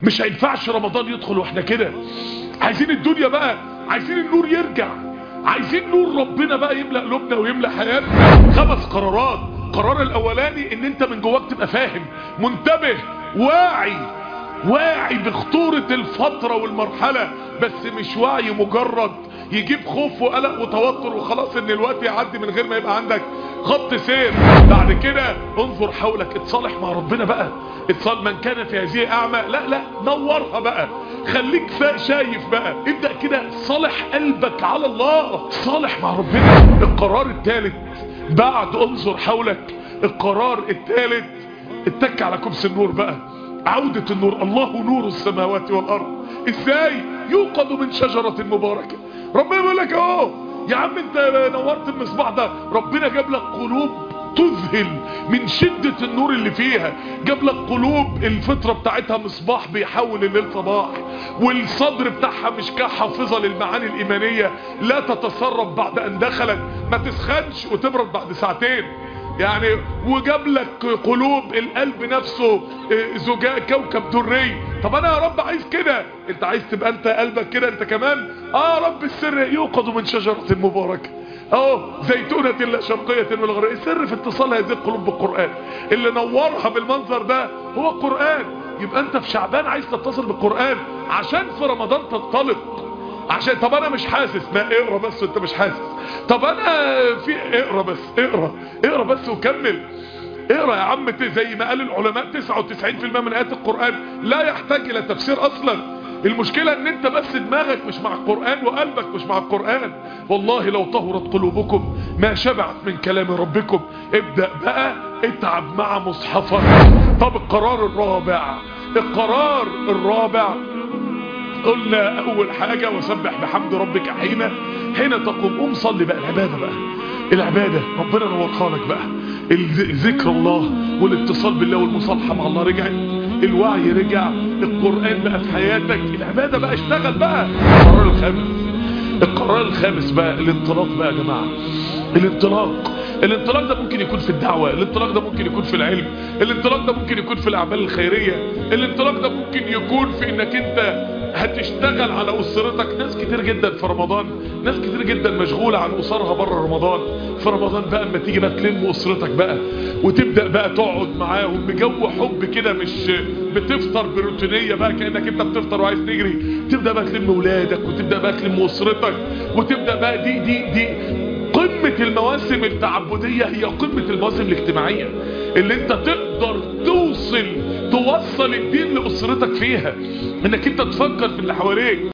مش هينفعش رمضان يدخل واحنا كده عايزين الدنيا بقى عايزين النور يرجع عايزين نور ربنا بقى يملأ قلوبنا ويملأ حياتنا خمس قرارات القرار الاولاني ان انت من جواك تبقى فاهم منتبه واعي واعي بخطورة الفترة والمرحلة بس مش وعي مجرد يجيب خوف وقلق وتوتر وخلاص ان الوقت يعدي من غير ما يبقى عندك خط سير بعد كده انظر حولك اتصالح مع ربنا بقى اتصال من كان في هذه اعمى لا لا نورها بقى خليك شايف بقى ابدأ كده صالح قلبك على الله صالح مع ربنا القرار الثالث بعد انظر حولك القرار الثالث اتك على كبس النور بقى عودة النور الله نور السماوات والارض ازاي يوقد من شجرة مباركة ربنا بيقول لك اهو يا عم انت نورت المصباح ده ربنا جاب لك قلوب تذهل من شدة النور اللي فيها جاب لك قلوب الفطرة بتاعتها مصباح بيحول الليل صباح والصدر بتاعها مش كحافظة للمعاني الإيمانية لا تتسرب بعد أن دخلت ما تسخنش وتبرد بعد ساعتين يعني وجاب لك قلوب القلب نفسه زجاج كوكب دري طب انا يا رب عايز كده انت عايز تبقى انت قلبك كده انت كمان اه رب السر يوقظ من شجرة مباركة اهو زيتونة لا شرقية من الغرب السر في اتصال هذه القلوب بالقرآن اللي نورها بالمنظر ده هو القرآن يبقى انت في شعبان عايز تتصل بالقرآن عشان في رمضان تنطلق عشان طب انا مش حاسس ما اقرا بس وانت مش حاسس طب انا في اقرا بس اقرا اقرا بس وكمل اقرا يا عم زي ما قال العلماء 99% من ايات القرآن لا يحتاج الى تفسير اصلا المشكلة ان انت بس دماغك مش مع القرآن وقلبك مش مع القرآن والله لو طهرت قلوبكم ما شبعت من كلام ربكم ابدأ بقى اتعب مع مصحفك طب القرار الرابع القرار الرابع قلنا اول حاجة وسبح بحمد ربك حين حين تقوم قوم صلي بقى العبادة بقى العبادة ربنا نورها لك بقى ذكر الله والاتصال بالله والمصالحة مع الله رجعت الوعي رجع القرآن بقى في حياتك العبادة بقى اشتغل بقى القرار الخامس القرار الخامس بقى الانطلاق بقى يا جماعة الانطلاق الانطلاق ده ممكن يكون في الدعوة الانطلاق ده ممكن يكون في العلم الانطلاق ده ممكن يكون في الاعمال الخيرية الانطلاق ده ممكن يكون في انك انت هتشتغل على اسرتك ناس كتير جدا في رمضان ناس كتير جدا مشغولة عن اسرها بره رمضان في رمضان بقى اما تيجي بقى تلم اسرتك بقى وتبدأ بقى تقعد معاهم بجو حب كده مش بتفطر بروتينية بقى كأنك انت بتفطر وعايز تجري تبدأ بقى تلم ولادك وتبدأ بقى تلم اسرتك وتبدأ بقى دي دي دي قمة المواسم التعبدية هي قمة المواسم الاجتماعية اللي انت تقدر توصل توصل الدين لأسرتك فيها انك انت تفكر في اللي حواليك